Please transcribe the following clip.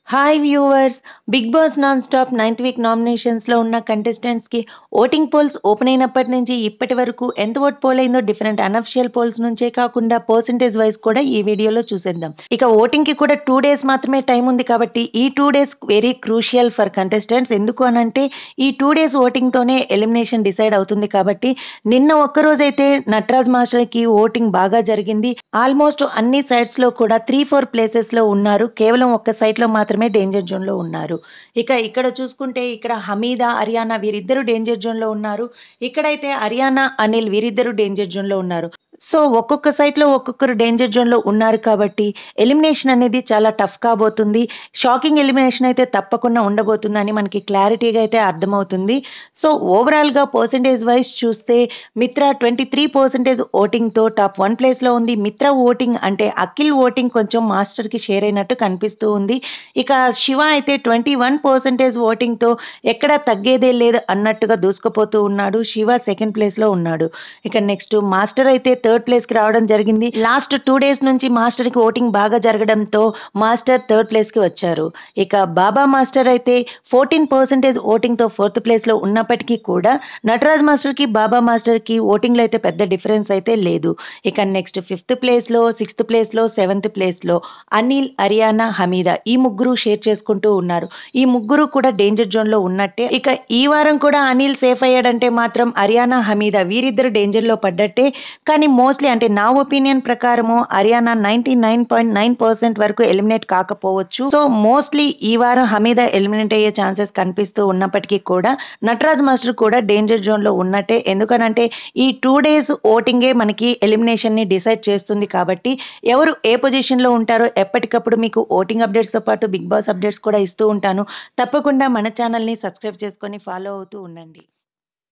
hi viewers Bigg Boss non stop ninth week నామినేషన్స్లో ఉన్న కంటెస్టెంట్స్కి ఓటింగ్ పోల్స్ ఓపెన్ అయినప్పటి నుంచి ఇప్పటి వరకు ఎంత ఓట్ పోల్ అయిందో డిఫరెంట్ అనఫిషియల్ పోల్స్ నుంచే కాకుండా పర్సంటేజ్ వైజ్ కూడా ఈ వీడియోలో చూసేద్దాం ఇక ఓటింగ్కి కూడా టూ డేస్ మాత్రమే టైం ఉంది కాబట్టి ఈ two days very crucial for contestants ఎందుకు అనంటే ఈ టూ డేస్ ఓటింగ్తోనే ఎలిమినేషన్ డిసైడ్ అవుతుంది కాబట్టి నిన్న ఒక్కరోజైతే నటరాజ్ మాస్టర్కి ఓటింగ్ బాగా జరిగింది ఆల్మోస్ట్ అన్ని సైడ్స్లో కూడా త్రీ ఫోర్ ప్లేసెస్లో ఉన్నారు కేవలం ఒక్క సైట్లో మాత్రమే డేంజర్ జోన్లో ఉన్నారు ఇక ఇక్కడ చూసుకుంటే ఇక్కడ హమీదా హర్యానా వీరిద్దరు డేంజర్ జోన్లో ఉన్నారు ఇక్కడైతే హర్యానా అనిల్ వీరిద్దరు డేంజర్ జోన్లో ఉన్నారు సో ఒక్కొక్క సైట్లో ఒక్కొక్కరు డేంజర్ జోన్లో ఉన్నారు కాబట్టి ఎలిమినేషన్ అనేది చాలా టఫ్ కాబోతుంది షాకింగ్ ఎలిమినేషన్ అయితే తప్పకుండా ఉండబోతుందని మనకి క్లారిటీగా అయితే అర్థమవుతుంది సో ఓవరాల్గా పర్సంటేజ్ వైజ్ చూస్తే మిత్ర ట్వంటీ త్రీ పర్సెంటేజ్ ఓటింగ్తో టాప్ వన్ ప్లేస్లో ఉంది మిత్ర ఓటింగ్ అంటే అఖిల్ ఓటింగ్ కొంచెం మాస్టర్కి షేర్ అయినట్టు కనిపిస్తూ ఉంది ఇక శివ అయితే ట్వంటీ వన్ పర్సెంటేజ్ ఓటింగ్తో ఎక్కడా తగ్గేదే లేదు అన్నట్టుగా దూసుకుపోతూ ఉన్నాడు శివ సెకండ్ ప్లేస్లో ఉన్నాడు ఇక నెక్స్ట్ మాస్టర్ అయితే థర్డ్ ప్లేస్కి రావడం జరిగింది లాస్ట్ టూ డేస్ నుంచి మాస్టర్కి ఓటింగ్ బాగా జరగడంతో మాస్టర్ థర్డ్ ప్లేస్కి వచ్చారు ఇక బాబా మాస్టర్ అయితే ఫోర్టీన్ పర్సెంటేజ్ ఓటింగ్తో ఫోర్త్ ప్లేస్లో ఉన్నప్పటికీ కూడా నటరాజ్ మాస్టర్కి బాబా మాస్టర్కి ఓటింగ్లో అయితే పెద్ద డిఫరెన్స్ అయితే లేదు ఇక నెక్స్ట్ ఫిఫ్త్ ప్లేస్లో సిక్స్త్ ప్లేస్లో సెవెంత్ ప్లేస్లో అనిల్ హర్యానా హమీదా ఈ ముగ్గురు షేర్ చేసుకుంటూ ఉన్నారు ఈ ముగ్గురు కూడా డేంజర్ జోన్లో ఉన్నట్టే ఇక ఈ వారం కూడా అనిల్ సేఫ్ అయ్యాడంటే మాత్రం హర్యానా హమీదా వీరిద్దరు డేంజర్లో పడ్డట్టే కానీ మోస్ట్లీ అంటే నా ఒపీనియన్ ప్రకారము Ariyana ninety nine point nine percent వరకు ఎలిమినేట్ కాకపోవచ్చు సో మోస్ట్లీ ఈ వారం హమీదా ఎలిమినేట్ అయ్యే ఛాన్సెస్ కనిపిస్తూ ఉన్నప్పటికీ కూడా నటరాజ్ మాస్టర్ కూడా డేంజర్ జోన్లో ఉన్నట్టే ఎందుకనంటే ఈ టూ డేస్ ఓటింగే మనకి ఎలిమినేషన్ని డిసైడ్ చేస్తుంది కాబట్టి ఎవరు ఏ పొజిషన్లో ఉంటారో ఎప్పటికప్పుడు మీకు ఓటింగ్ అప్డేట్స్తో పాటు బిగ్ బాస్ అప్డేట్స్ కూడా ఇస్తూ ఉంటాను తప్పకుండా మన ఛానల్ని సబ్స్క్రైబ్ చేసుకొని ఫాలో అవుతూ ఉండండి